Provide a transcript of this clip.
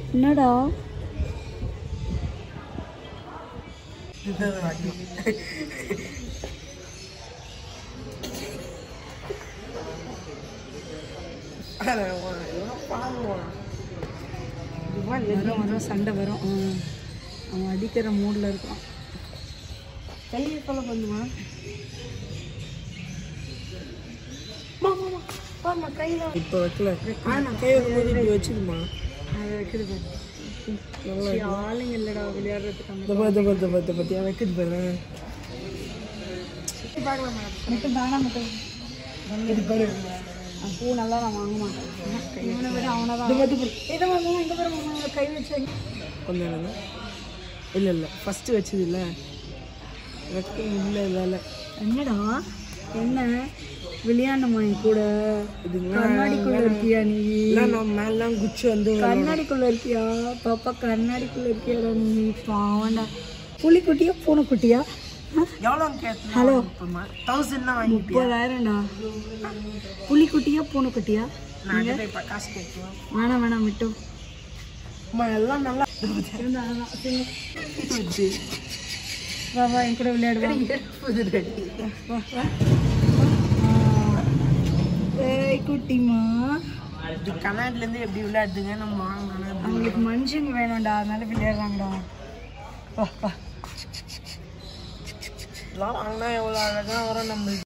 என்னடா வரும் வரும் சண்டை வரும் ஆ. அவன் அடிக்கிற மூடில் இருக்கான் கையை கொலை பண்ணுமா இப்போ வைக்கல கை வைக்கும்போது இப்படி வச்சுக்குமா அது வைக்குது பாரு ஆளுங்க இல்லைடா விளையாடுறதுக்கு அந்த இந்த பார்த்து பார்த்து பார்த்து பார்த்தியா வைக்குது பாரு மட்டும் தானா மட்டும் இது பாரு அவன் பூ நல்லா நான் வாங்க மாட்டேன் இவனை விட அவனை தான் இதை மாமா இந்த பாரு மாமா கை வச்சாங்க கொஞ்சம் நேரம் இல்லை இல்லை ஃபஸ்ட்டு வச்சது இல்லை வைக்க முடியல இதால் என்னடா என்ன விளையாடணுமா என் கூட கண்ணாடிக்குள்ள இருக்கியா நீ இல்லை நம்ம மேலாம் குச்சி வந்து கண்ணாடிக்குள்ள இருக்கியா பாப்பா கண்ணாடிக்குள்ள இருக்கியாடா நீ பாவண்டா புலிக்குட்டியா பூனைக்குட்டியா ஆ? எவ்வளோ கேட்கணும் ஹலோ தௌசண்ட் தான் வாங்கி முப்பதாயிரம்டா புலிக்குட்டியா பூனைக்குட்டியா நான் இப்போ காசு கேட்குவேன் வேணாம் வேணாம் விட்டோம் அம்மா எல்லாம் நல்லா இருந்தா அதான். சரி. வச்சு வா வா என் கூட விளையாடுவா புது ரெடி வா வா ஆ. ஏய் குட்டிமா இது கர்நாடலேருந்து எப்படி விளையாடுதுங்க நம்ம வாங்கணும் அவங்களுக்கு மனுஷங்க வேணும்டா அதனால விளையாடுறாங்கடா வா வா இதெல்லாம் வாங்கினா எவ்வளோ அழகாக வரும் நம்ம